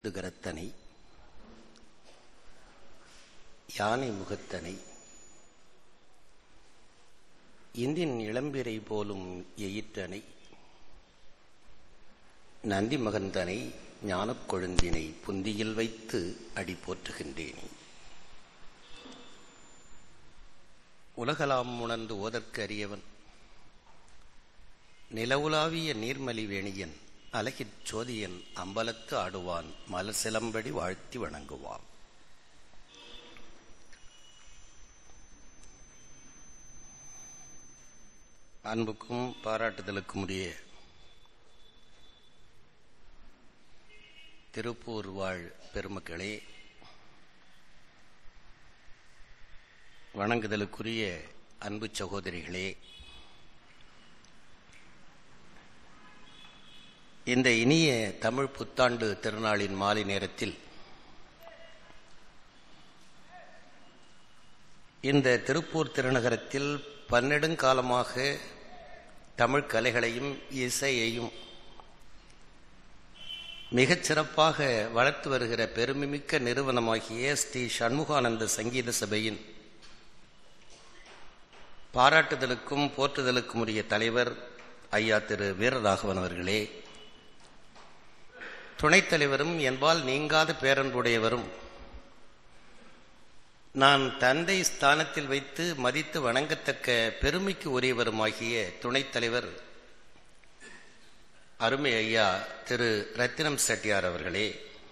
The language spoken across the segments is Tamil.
கரத்தனை யானை முகத்தனை இந்தின் இளம்பிரை போலும் எயிற்றனை நந்தி மகந்தனை ஞானக் கொழுந்தினை புந்தியில் வைத்து அடி போற்றுகின்றேனே உலகலாம் உணர்ந்து ஓதற்கு அறியவன் நிலவுலாவிய நீர்மலி வேணியன் அலகிற் சோதியன் அம்பலத்து ஆடுவான் மலர் சிலம்படி வாழ்த்தி வணங்குவான் அன்புக்கும் பாராட்டுதலுக்கும் உரிய திருப்பூர் வாழ் பெருமக்களே வணங்குதலுக்குரிய அன்பு சகோதரிகளே இந்த இனிய தமிழ் புத்தாண்டு திருநாளின் மாலை நேரத்தில் இந்த திருப்பூர் திருநகரத்தில் பன்னெடுங்காலமாக தமிழ் கலைகளையும் இசையையும் மிகச் சிறப்பாக வளர்த்து வருகிற பெருமைமிக்க நிறுவனமாகிய ஸ்ரீ சண்முகானந்த சங்கீத சபையின் பாராட்டுதலுக்கும் போற்றுதலுக்கும் உரிய தலைவர் ஐயா திரு வீரராகவன் அவர்களே துணைத் தலைவரும் என்பால் நீங்காத பேரன்புடையவரும் நான் தந்தை ஸ்தானத்தில் வைத்து மதித்து வணங்கத்தக்க பெருமைக்கு உரியவருமாகிய துணைத் தலைவர் அருமை ஐயா திரு ரத்தினம் செட்டியார் அவர்களே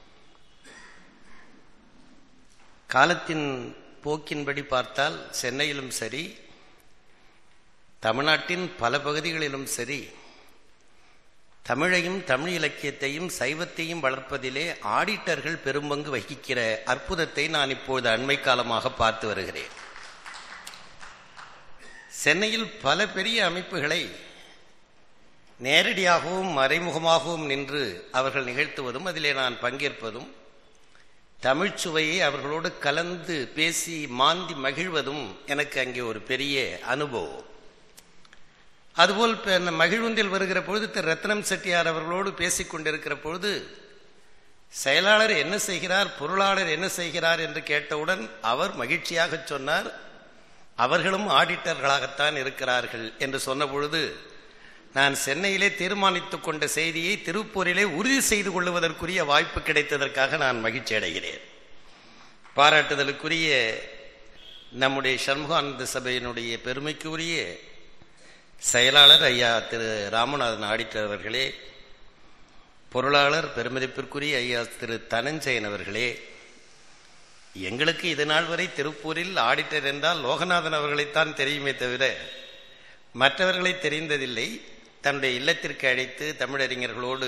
காலத்தின் போக்கின்படி பார்த்தால் சென்னையிலும் சரி தமிழ்நாட்டின் பல பகுதிகளிலும் சரி தமிழையும் தமிழ் இலக்கியத்தையும் சைவத்தையும் வளர்ப்பதிலே ஆடிட்டர்கள் பெரும்பங்கு வகிக்கிற அற்புதத்தை நான் இப்பொழுது அண்மை காலமாக பார்த்து வருகிறேன் சென்னையில் பல பெரிய அமைப்புகளை நேரடியாகவும் மறைமுகமாகவும் நின்று அவர்கள் நிகழ்த்துவதும் அதிலே நான் பங்கேற்பதும் தமிழ்ச்சுவையை அவர்களோடு கலந்து பேசி மாந்தி மகிழ்வதும் எனக்கு அங்கே ஒரு பெரிய அனுபவம் அதுபோல் மகிழ்வுந்தில் வருகிற பொழுது திரு ரத்னம் செட்டியார் அவர்களோடு பேசிக் கொண்டிருக்கிற பொழுது செயலாளர் என்ன செய்கிறார் பொருளாளர் என்ன செய்கிறார் என்று கேட்டவுடன் அவர் மகிழ்ச்சியாக சொன்னார் அவர்களும் ஆடிட்டர்களாகத்தான் இருக்கிறார்கள் என்று சொன்ன பொழுது நான் சென்னையிலே தீர்மானித்துக் கொண்ட செய்தியை திருப்பூரிலே உறுதி செய்து கொள்வதற்குரிய வாய்ப்பு கிடைத்ததற்காக நான் மகிழ்ச்சி அடைகிறேன் பாராட்டுதலுக்குரிய நம்முடைய சண்முகானந்த சபையினுடைய பெருமைக்குரிய செயலாளர் ஐயா திரு ராமநாதன் ஆடிட்டர் அவர்களே பொருளாளர் பெருமதிப்பிற்குரிய ஐயா திரு தனஞ்சயன் அவர்களே எங்களுக்கு இது நாள் வரை திருப்பூரில் ஆடிட்டர் என்றால் லோகநாதன் அவர்களைத்தான் தெரியுமே தவிர மற்றவர்களை தெரிந்ததில்லை தன்னுடைய இல்லத்திற்கு அழைத்து தமிழறிஞர்களோடு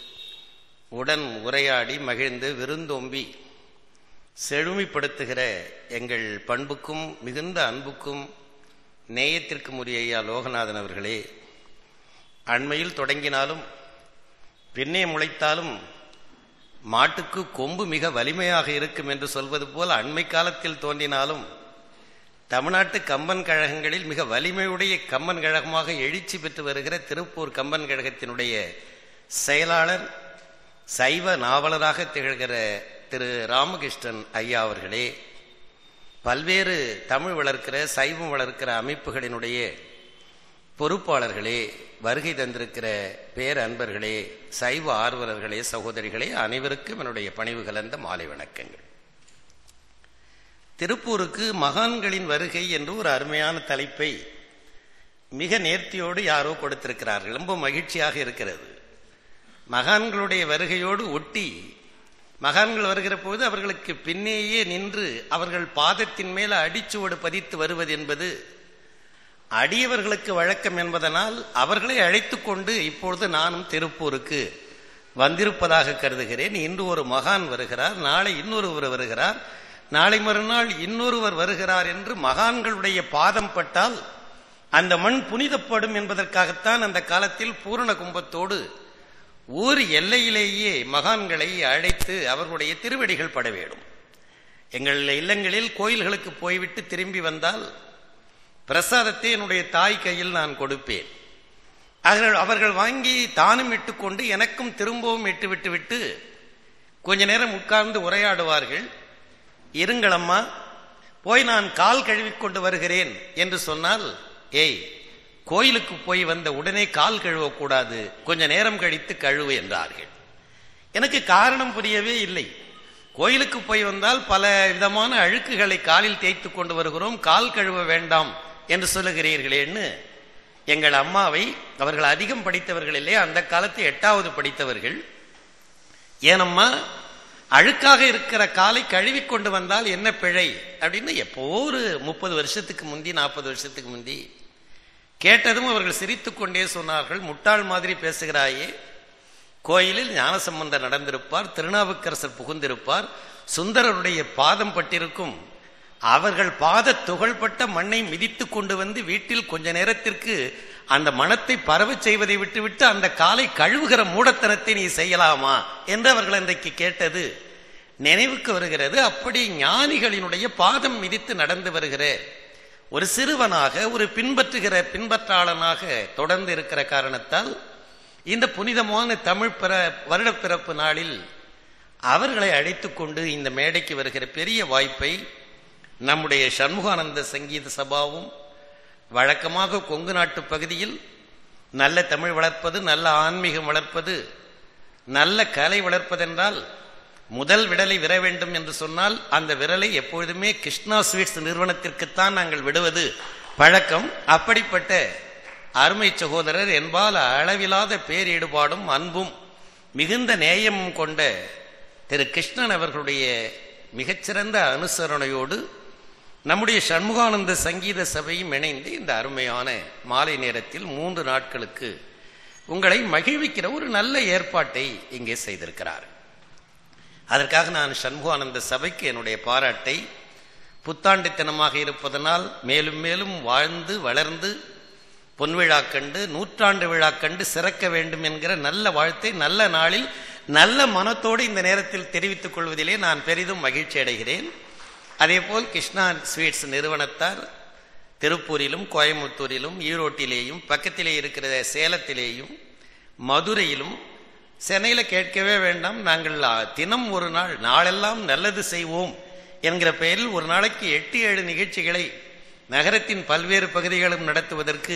உடன் உரையாடி மகிழ்ந்து விருந்தோம்பி செழுமைப்படுத்துகிற எங்கள் பண்புக்கும் மிகுந்த அன்புக்கும் நேயத்திற்கு உரிய ஐயா லோகநாதன் அவர்களே அண்மையில் தொடங்கினாலும் பின்னே முளைத்தாலும் மாட்டுக்கு கொம்பு மிக வலிமையாக இருக்கும் என்று சொல்வது போல் அண்மை காலத்தில் தோன்றினாலும் தமிழ்நாட்டு கம்பன் கழகங்களில் மிக வலிமையுடைய கம்பன் கழகமாக எழுச்சி பெற்று வருகிற திருப்பூர் கம்பன் கழகத்தினுடைய செயலாளர் சைவ நாவலராக திகழ்கிற திரு ராமகிருஷ்ணன் ஐயா அவர்களே பல்வேறு தமிழ் வளர்க்கிற சைவம் வளர்க்கிற அமைப்புகளினுடைய பொறுப்பாளர்களே வருகை தந்திருக்கிற பேர் அன்பர்களே சைவ ஆர்வலர்களே சகோதரிகளே அனைவருக்கும் என்னுடைய பணிவு கலந்த மாலை வணக்கங்கள் திருப்பூருக்கு மகான்களின் வருகை என்று ஒரு அருமையான தலைப்பை மிக நேர்த்தியோடு யாரோ கொடுத்திருக்கிறார்கள் ரொம்ப மகிழ்ச்சியாக இருக்கிறது மகான்களுடைய வருகையோடு ஒட்டி மகான்கள் வருகிற போது அவர்களுக்கு பின்னேயே நின்று அவர்கள் பாதத்தின் மேல அடிச்சுவடு பதித்து வருவது என்பது அடியவர்களுக்கு வழக்கம் என்பதனால் அவர்களை அழைத்து கொண்டு இப்பொழுது நானும் திருப்பூருக்கு வந்திருப்பதாக கருதுகிறேன் இன்று ஒரு மகான் வருகிறார் நாளை இன்னொருவர் வருகிறார் நாளை மறுநாள் இன்னொருவர் வருகிறார் என்று மகான்களுடைய பாதம் பட்டால் அந்த மண் புனிதப்படும் என்பதற்காகத்தான் அந்த காலத்தில் பூரண கும்பத்தோடு ஊர் எல்லையிலேயே மகான்களை அழைத்து அவர்களுடைய திருவடிகள் பட வேண்டும் எங்கள் இல்லங்களில் கோயில்களுக்கு போய்விட்டு திரும்பி வந்தால் பிரசாதத்தை என்னுடைய தாய் கையில் நான் கொடுப்பேன் அவர்கள் அவர்கள் வாங்கி தானும் இட்டுக்கொண்டு எனக்கும் திரும்பவும் இட்டு விட்டு விட்டு கொஞ்ச நேரம் உட்கார்ந்து உரையாடுவார்கள் இருங்களம்மா போய் நான் கால் கழுவிக் கொண்டு வருகிறேன் என்று சொன்னால் ஏய் கோயிலுக்கு போய் வந்த உடனே கால் கழுவக்கூடாது கொஞ்ச நேரம் கழித்து கழுவு என்றார்கள் எனக்கு காரணம் புரியவே இல்லை கோயிலுக்கு போய் வந்தால் பல விதமான அழுக்குகளை காலில் தேய்த்து கொண்டு வருகிறோம் கால் கழுவ வேண்டாம் என்று சொல்லுகிறீர்களேன்னு எங்கள் அம்மாவை அவர்கள் அதிகம் படித்தவர்கள் இல்லை அந்த காலத்து எட்டாவது படித்தவர்கள் ஏனம்மா அழுக்காக இருக்கிற காலை கழுவி கொண்டு வந்தால் என்ன பிழை அப்படின்னு எப்போ ஒரு முப்பது வருஷத்துக்கு முந்தி நாற்பது வருஷத்துக்கு முந்தி கேட்டதும் அவர்கள் சிரித்துக் கொண்டே சொன்னார்கள் முட்டாள் மாதிரி பேசுகிறாயே கோயிலில் ஞானசம்பந்தர் நடந்திருப்பார் திருநாவுக்கரசர் புகுந்திருப்பார் சுந்தரருடைய பாதம் பட்டிருக்கும் அவர்கள் பாத துகள்பட்ட மண்ணை மிதித்து கொண்டு வந்து வீட்டில் கொஞ்ச நேரத்திற்கு அந்த மனத்தை பரவச் செய்வதை விட்டுவிட்டு அந்த காலை கழுவுகிற மூடத்தனத்தை நீ செய்யலாமா என்று அவர்கள் அன்றைக்கு கேட்டது நினைவுக்கு வருகிறது அப்படி ஞானிகளினுடைய பாதம் மிதித்து நடந்து வருகிற ஒரு சிறுவனாக ஒரு பின்பற்றுகிற பின்பற்றாளனாக தொடர்ந்து இருக்கிற காரணத்தால் இந்த புனிதமான தமிழ் பிற வருடப்பிறப்பு நாளில் அவர்களை அழைத்துக் கொண்டு இந்த மேடைக்கு வருகிற பெரிய வாய்ப்பை நம்முடைய சண்முகானந்த சங்கீத சபாவும் வழக்கமாக கொங்கு நாட்டு பகுதியில் நல்ல தமிழ் வளர்ப்பது நல்ல ஆன்மீகம் வளர்ப்பது நல்ல கலை வளர்ப்பதென்றால் முதல் விடலை விர வேண்டும் என்று சொன்னால் அந்த விரலை எப்பொழுதுமே கிருஷ்ணா ஸ்வீட்ஸ் நிறுவனத்திற்குத்தான் நாங்கள் விடுவது பழக்கம் அப்படிப்பட்ட அருமை சகோதரர் என்பால் அளவிலாத பேரீடுபாடும் அன்பும் மிகுந்த நேயமும் கொண்ட திரு கிருஷ்ணன் அவர்களுடைய மிகச்சிறந்த அனுசரணையோடு நம்முடைய சண்முகானந்த சங்கீத சபையும் இணைந்து இந்த அருமையான மாலை நேரத்தில் மூன்று நாட்களுக்கு உங்களை மகிழ்விக்கிற ஒரு நல்ல ஏற்பாட்டை இங்கே செய்திருக்கிறார் அதற்காக நான் சண்முகானந்த சபைக்கு என்னுடைய பாராட்டை புத்தாண்டித்தனமாக இருப்பதனால் மேலும் மேலும் வாழ்ந்து வளர்ந்து பொன்விழா கண்டு நூற்றாண்டு விழா கண்டு சிறக்க வேண்டும் என்கிற நல்ல வாழ்த்தை நல்ல நாளில் நல்ல மனத்தோடு இந்த நேரத்தில் தெரிவித்துக் கொள்வதிலே நான் பெரிதும் மகிழ்ச்சி அடைகிறேன் அதேபோல் கிருஷ்ணா ஸ்வீட்ஸ் நிறுவனத்தார் திருப்பூரிலும் கோயம்புத்தூரிலும் ஈரோட்டிலேயும் பக்கத்திலே இருக்கிற சேலத்திலேயும் மதுரையிலும் சென்னையில் கேட்கவே வேண்டாம் நாங்கள் தினம் ஒரு நாள் நாளெல்லாம் நல்லது செய்வோம் என்கிற பெயரில் ஒரு நாளைக்கு எட்டு ஏழு நிகழ்ச்சிகளை நகரத்தின் பல்வேறு பகுதிகளும் நடத்துவதற்கு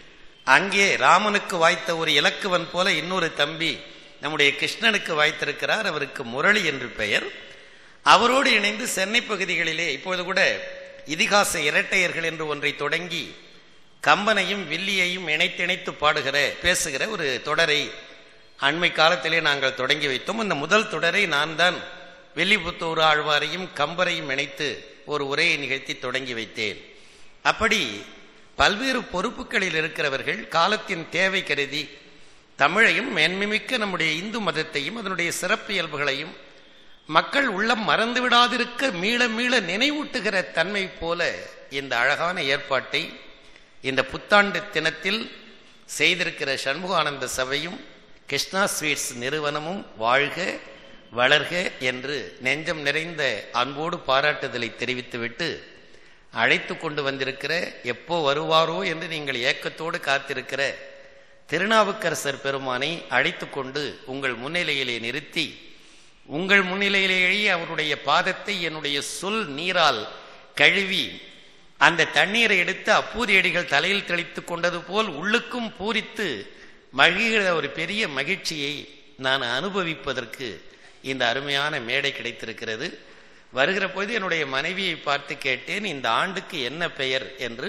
அங்கே ராமனுக்கு வாய்த்த ஒரு இலக்குவன் போல இன்னொரு தம்பி நம்முடைய கிருஷ்ணனுக்கு வாய்த்திருக்கிறார் அவருக்கு முரளி என்று பெயர் அவரோடு இணைந்து சென்னை பகுதிகளிலே இப்பொழுது கூட இதிகாச இரட்டையர்கள் என்று ஒன்றை தொடங்கி கம்பனையும் வில்லியையும் இணைத்திணைத்து பாடுகிற பேசுகிற ஒரு தொடரை அண்மை காலத்திலே நாங்கள் தொடங்கி வைத்தோம் அந்த முதல் தொடரை நான் தான் வெள்ளிபுத்தூர் ஆழ்வாரையும் கம்பரையும் இணைத்து ஒரு உரையை நிகழ்த்தி தொடங்கி வைத்தேன் அப்படி பல்வேறு பொறுப்புகளில் இருக்கிறவர்கள் காலத்தின் தேவை கருதி தமிழையும் மேன்மைமிக்க நம்முடைய இந்து மதத்தையும் அதனுடைய சிறப்பியல்புகளையும் மக்கள் உள்ளம் மறந்து விடாதிருக்க மீள மீள நினைவூட்டுகிற தன்மை போல இந்த அழகான ஏற்பாட்டை இந்த புத்தாண்டு தினத்தில் செய்திருக்கிற சண்முகானந்த சபையும் கிருஷ்ணா ஸ்வீட்ஸ் நிறுவனமும் வாழ்க வளர்க என்று நெஞ்சம் நிறைந்த அன்போடு பாராட்டுதலை தெரிவித்துவிட்டு அழைத்து கொண்டு வந்திருக்கிற எப்போ வருவாரோ என்று நீங்கள் ஏக்கத்தோடு காத்திருக்கிற திருநாவுக்கரசர் பெருமானை அழைத்து கொண்டு உங்கள் முன்னிலையிலே நிறுத்தி உங்கள் முன்னிலையிலேயே அவருடைய பாதத்தை என்னுடைய சொல் நீரால் கழுவி அந்த தண்ணீரை எடுத்து அப்பூதியடிகள் தலையில் தெளித்து கொண்டது போல் உள்ளுக்கும் பூரித்து மகிழ்கிற ஒரு பெரிய மகிழ்ச்சியை நான் அனுபவிப்பதற்கு இந்த அருமையான மேடை கிடைத்திருக்கிறது வருகிற பொழுது என்னுடைய மனைவியை பார்த்து கேட்டேன் இந்த ஆண்டுக்கு என்ன பெயர் என்று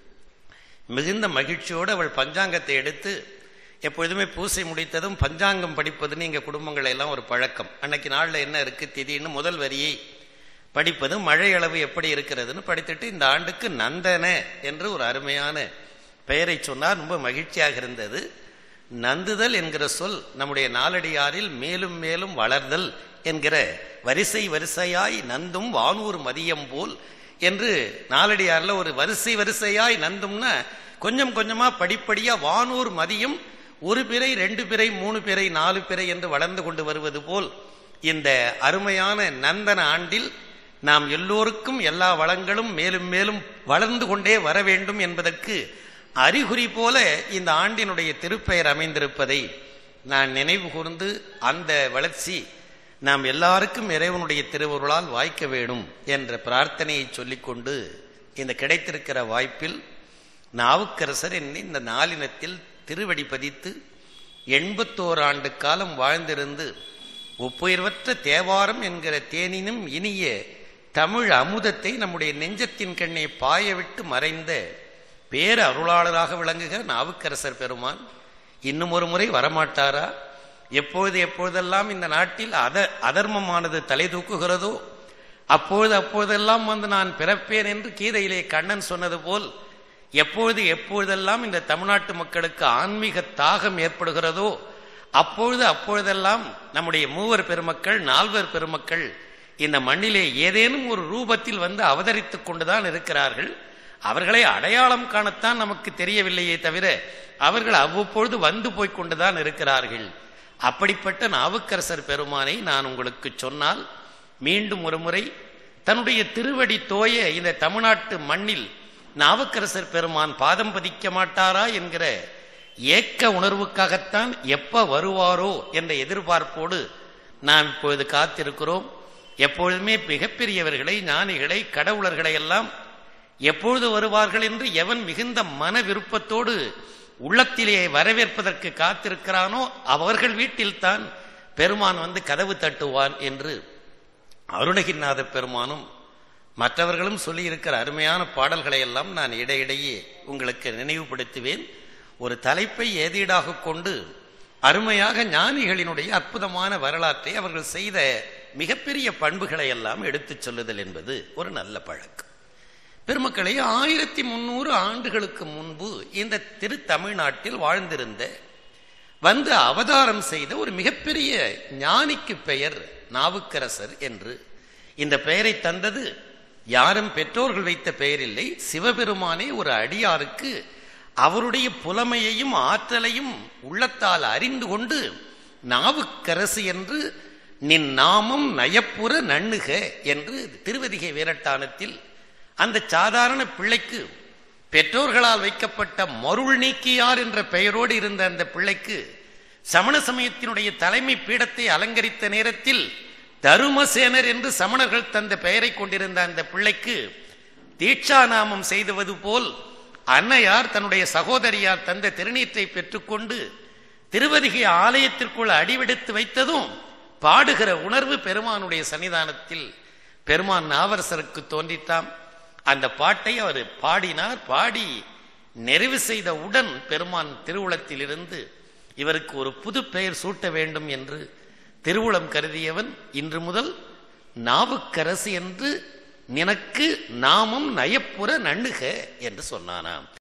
மிகுந்த மகிழ்ச்சியோடு அவள் பஞ்சாங்கத்தை எடுத்து எப்பொழுதுமே பூசை முடித்ததும் பஞ்சாங்கம் படிப்பதுன்னு எங்கள் குடும்பங்கள் எல்லாம் ஒரு பழக்கம் அன்னைக்கு நாளில் என்ன இருக்கு திடீர்னு முதல் வரியை படிப்பது மழை அளவு எப்படி இருக்கிறதுன்னு படித்துட்டு இந்த ஆண்டுக்கு நந்தன என்று ஒரு அருமையான பெயரை சொன்னார் ரொம்ப மகிழ்ச்சியாக இருந்தது நந்துதல் என்கிற சொல் நம்முடைய நாளடியாரில் மேலும் மேலும் வளர்தல் என்கிற வரிசை வரிசையாய் நந்தும் வானூர் மதியம் போல் என்று நாளடியார்ல ஒரு வரிசை வரிசையாய் நந்தும்னா கொஞ்சம் கொஞ்சமா படிப்படியா வானூர் மதியம் ஒரு பிறை ரெண்டு பிறை மூணு பிறை நாலு பிறை என்று வளர்ந்து கொண்டு வருவது போல் இந்த அருமையான நந்தன ஆண்டில் நாம் எல்லோருக்கும் எல்லா வளங்களும் மேலும் மேலும் வளர்ந்து கொண்டே வர வேண்டும் என்பதற்கு அறிகுறி போல இந்த ஆண்டினுடைய திருப்பெயர் அமைந்திருப்பதை நான் நினைவு கூர்ந்து அந்த வளர்ச்சி நாம் எல்லாருக்கும் இறைவனுடைய திருவருளால் வாய்க்க வேணும் என்ற பிரார்த்தனையை சொல்லிக்கொண்டு இந்த கிடைத்திருக்கிற வாய்ப்பில் நாவுக்கரசர் என்னை இந்த நாளினத்தில் திருவடி பதித்து எண்பத்தோரு ஆண்டு காலம் வாழ்ந்திருந்து ஒப்புயர்வற்ற தேவாரம் என்கிற தேனினும் இனிய தமிழ் அமுதத்தை நம்முடைய நெஞ்சத்தின் கண்ணே பாய விட்டு மறைந்த பேர அருளாளராக விளங்குகிற நாவுக்கரசர் பெருமான் இன்னும் ஒரு முறை வரமாட்டாரா எப்பொழுது எப்பொழுதெல்லாம் இந்த நாட்டில் அத அதர்மமானது தலை தூக்குகிறதோ அப்பொழுது அப்பொழுதெல்லாம் வந்து நான் பிறப்பேன் என்று கீதையிலே கண்ணன் சொன்னது போல் எப்பொழுது எப்பொழுதெல்லாம் இந்த தமிழ்நாட்டு மக்களுக்கு ஆன்மீக தாகம் ஏற்படுகிறதோ அப்பொழுது அப்பொழுதெல்லாம் நம்முடைய மூவர் பெருமக்கள் நால்வர் பெருமக்கள் இந்த மண்ணிலே ஏதேனும் ஒரு ரூபத்தில் வந்து அவதரித்துக் கொண்டுதான் இருக்கிறார்கள் அவர்களை அடையாளம் காணத்தான் நமக்கு தெரியவில்லையே தவிர அவர்கள் அவ்வப்பொழுது வந்து போய்க் கொண்டுதான் இருக்கிறார்கள் அப்படிப்பட்ட நாவுக்கரசர் பெருமானை நான் உங்களுக்கு சொன்னால் மீண்டும் ஒரு முறை தன்னுடைய திருவடி தோய இந்த தமிழ்நாட்டு மண்ணில் நாவுக்கரசர் பெருமான் பாதம் பதிக்க மாட்டாரா என்கிற ஏக்க உணர்வுக்காகத்தான் எப்ப வருவாரோ என்ற எதிர்பார்ப்போடு நாம் இப்பொழுது காத்திருக்கிறோம் எப்பொழுதுமே மிகப்பெரியவர்களை ஞானிகளை கடவுளர்களை எல்லாம் எப்பொழுது வருவார்கள் என்று எவன் மிகுந்த மன விருப்பத்தோடு உள்ளத்திலே வரவேற்பதற்கு காத்திருக்கிறானோ அவர்கள் வீட்டில்தான் பெருமான் வந்து கதவு தட்டுவான் என்று அருணகிரிநாத பெருமானும் மற்றவர்களும் சொல்லியிருக்கிற அருமையான பாடல்களை எல்லாம் நான் இடையிடையே உங்களுக்கு நினைவுபடுத்துவேன் ஒரு தலைப்பை ஏதீடாக கொண்டு அருமையாக ஞானிகளினுடைய அற்புதமான வரலாற்றை அவர்கள் செய்த மிகப்பெரிய பண்புகளை எல்லாம் எடுத்துச் சொல்லுதல் என்பது ஒரு நல்ல பழக்கம் பெருமக்களை ஆயிரத்தி முன்னூறு ஆண்டுகளுக்கு முன்பு இந்த திரு தமிழ்நாட்டில் வாழ்ந்திருந்த வந்து அவதாரம் செய்த ஒரு மிகப்பெரிய ஞானிக்கு பெயர் நாவுக்கரசர் என்று இந்த பெயரை தந்தது யாரும் பெற்றோர்கள் வைத்த பெயர் இல்லை சிவபெருமானே ஒரு அடியாருக்கு அவருடைய புலமையையும் ஆற்றலையும் உள்ளத்தால் அறிந்து கொண்டு நாவுக்கரசு என்று நின் நாமம் நயப்புற நண்ணுக என்று திருவதிகை வீரட்டானத்தில் அந்த சாதாரண பிள்ளைக்கு பெற்றோர்களால் வைக்கப்பட்ட மருள் நீக்கியார் என்ற பெயரோடு இருந்த அந்த பிள்ளைக்கு சமண சமயத்தினுடைய தலைமை பீடத்தை அலங்கரித்த நேரத்தில் தருமசேனர் என்று சமணர்கள் தந்த பெயரை கொண்டிருந்த அந்த பிள்ளைக்கு தீட்சா நாமம் செய்துவது போல் அன்னையார் தன்னுடைய சகோதரியார் தந்த திருநீற்றை பெற்றுக்கொண்டு திருவதிகை ஆலயத்திற்குள் அடிவெடுத்து வைத்ததும் பாடுகிற உணர்வு பெருமானுடைய சன்னிதானத்தில் பெருமான் நாவரசருக்கு தோன்றிட்டாம் அந்த பாட்டை அவர் பாடினார் பாடி நிறைவு செய்த உடன் பெருமான் திருவுளத்தில் இருந்து இவருக்கு ஒரு புது பெயர் சூட்ட வேண்டும் என்று திருவுளம் கருதியவன் இன்று முதல் நாவுக்கரசு என்று நினக்கு நாமும் நயப்புற நண்ணுக என்று சொன்னானாம்